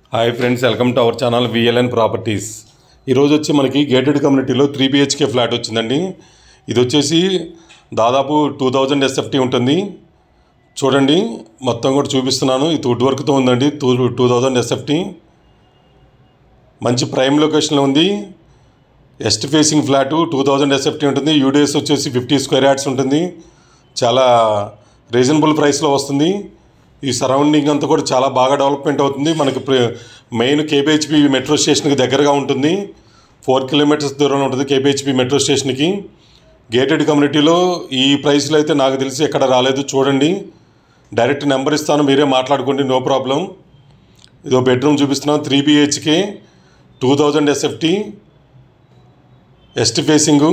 hi friends welcome to our channel VLN properties ఈరోజు వచ్చి మనకి గేటెడ్ కమ్యూనిటీలో త్రీ బిహెచ్కే ఫ్లాట్ వచ్చిందండి ఇది వచ్చేసి దాదాపు టూ థౌజండ్ ఎస్ఎఫ్టీ ఉంటుంది చూడండి మొత్తం కూడా చూపిస్తున్నాను ఇది వుడ్ వర్క్తో ఉందండి టూ టూ థౌజండ్ ఎస్ఎఫ్టీ మంచి ప్రైమ్ లొకేషన్లో ఉంది east facing flat two thousand SFT ఉంటుంది యూడిఎస్ వచ్చేసి ఫిఫ్టీ స్క్వేర్ యార్డ్స్ ఉంటుంది చాలా రీజనబుల్ ప్రైస్లో వస్తుంది ఈ సరౌండింగ్ అంతా కూడా చాలా బాగా డెవలప్మెంట్ అవుతుంది మనకి ప్ర- మెయిన్ కేబిహెచ్పి మెట్రో స్టేషన్కి దగ్గరగా ఉంటుంది ఫోర్ కిలోమీటర్స్ దూరంలో ఉంటుంది కేబిహెచ్పి మెట్రో స్టేషన్కి గేటెడ్ కమ్యూనిటీలో ఈ ప్రైస్లో అయితే నాకు తెలిసి ఎక్కడ రాలేదు చూడండి డైరెక్ట్ నెంబర్ ఇస్తాను మీరే మాట్లాడుకోండి నో ప్రాబ్లం ఇదో బెడ్రూమ్ చూపిస్తున్నాం three BHK two thousand SFT east facing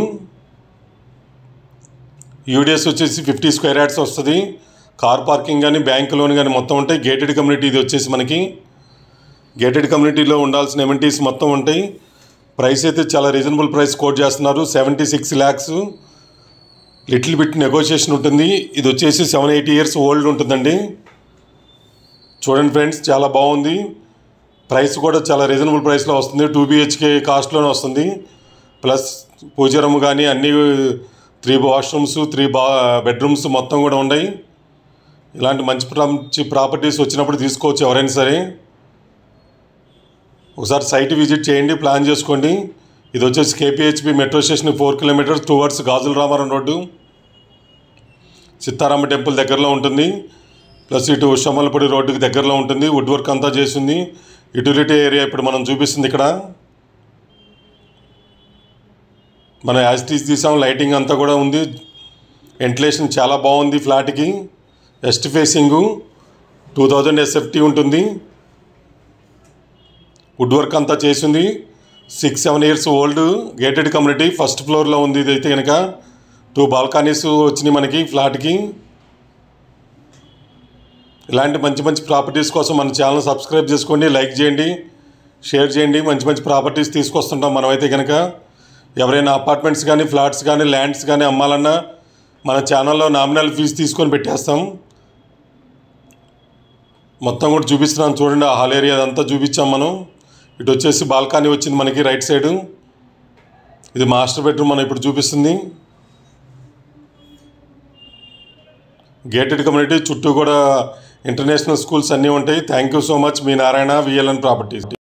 UDS వచ్చేసి ఫిఫ్టీ స్క్వేర్ యార్డ్స్ వస్తుంది కార్ పార్కింగ్ కానీ బ్యాంక్ లోన్ కానీ మొత్తం ఉంటాయి గేటెడ్ కమ్యూనిటీ ఇది వచ్చేసి మనకి గేటెడ్ కమ్యూనిటీలో ఉండాల్సిన ఎమెంటీస్ మొత్తం ఉంటాయి ప్రైస్ అయితే చాలా రీజనబుల్ ప్రైస్ కోట్ చేస్తున్నారు seventy six lakhs little bit negotiation ఉంటుంది ఇది వచ్చేసి సెవెన్ ఎయిటీ ఇయర్స్ ఓల్డ్ ఉంటుందండి చూడండి ఫ్రెండ్స్ చాలా బాగుంది ప్రైస్ కూడా చాలా రీజనబుల్ ప్రైస్లో వస్తుంది టూ బిహెచ్కే కాస్ట్లోనే వస్తుంది ప్లస్ పూజ రూమ్ కానీ అన్ని త్రీ వాష్రూమ్స్ త్రీ బా బెడ్రూమ్స్ మొత్తం కూడా ఉన్నాయి ఇలాంటి మంచి ప్రా- మంచి ప్రాపర్టీస్ వచ్చినప్పుడు తీసుకోవచ్చు ఎవరైనా సరే ఒకసారి సైట్ విజిట్ చేయండి ప్లాన్ చేసుకోండి ఇది వచ్చేసి KPHB metro station four kilometres towards Gajula Ramaram road Sitarama temple దగ్గరలో ఉంటుంది ప్లస్ ఇటు షమలపూడి రోడ్డుకి దగ్గరలో ఉంటుంది వుడ్ వర్క్ అంతా చేసింది యూటిలిటీ ఏరియా ఇప్పుడు మనం చూపిస్తుంది ఇక్కడ మనం యాజిటీస్ తీసాం లైటింగ్ అంతా కూడా ఉంది వెంటిలేషన్ చాలా బాగుంది ఫ్లాట్కి west facing two thousand SFT ఉంటుంది వుడ్ వర్క్ అంతా చేసింది six seven years old gated community first ఫ్లోర్లో ఉంది ఇది అయితే కనుక టూ బాల్కనీస్ వచ్చినాయి మనకి ఫ్లాట్కి ఇలాంటి మంచి మంచి ప్రాపర్టీస్ కోసం మన ఛానల్ సబ్స్క్రైబ్ చేసుకోండి లైక్ చేయండి షేర్ చేయండి మంచి మంచి ప్రాపర్టీస్ తీసుకొస్తుంటాం మనమైతే కనుక ఎవరైనా అపార్ట్మెంట్స్ కానీ ఫ్లాట్స్ కానీ ల్యాండ్స్ కానీ అమ్మాలన్నా మన ఛానల్లో నామినల్ ఫీజు తీసుకొని పెట్టేస్తాం మొత్తం కూడా చూపిస్తున్నాను చూడండి ఆ హాల్ ఏరియా అదంతా చూపించాం మనం ఇటు వచ్చేసి బాల్కనీ వచ్చింది మనకి రైట్ సైడు ఇది మాస్టర్ బెడ్రూమ్ మనం ఇప్పుడు చూపిస్తుంది గేటెడ్ కమ్యూనిటీ చుట్టూ కూడా ఇంటర్నేషనల్ స్కూల్స్ అన్నీ ఉంటాయి థ్యాంక్ యూ సో మచ్ మీ నారాయణ విఎల్ఎన్ ప్రాపర్టీస్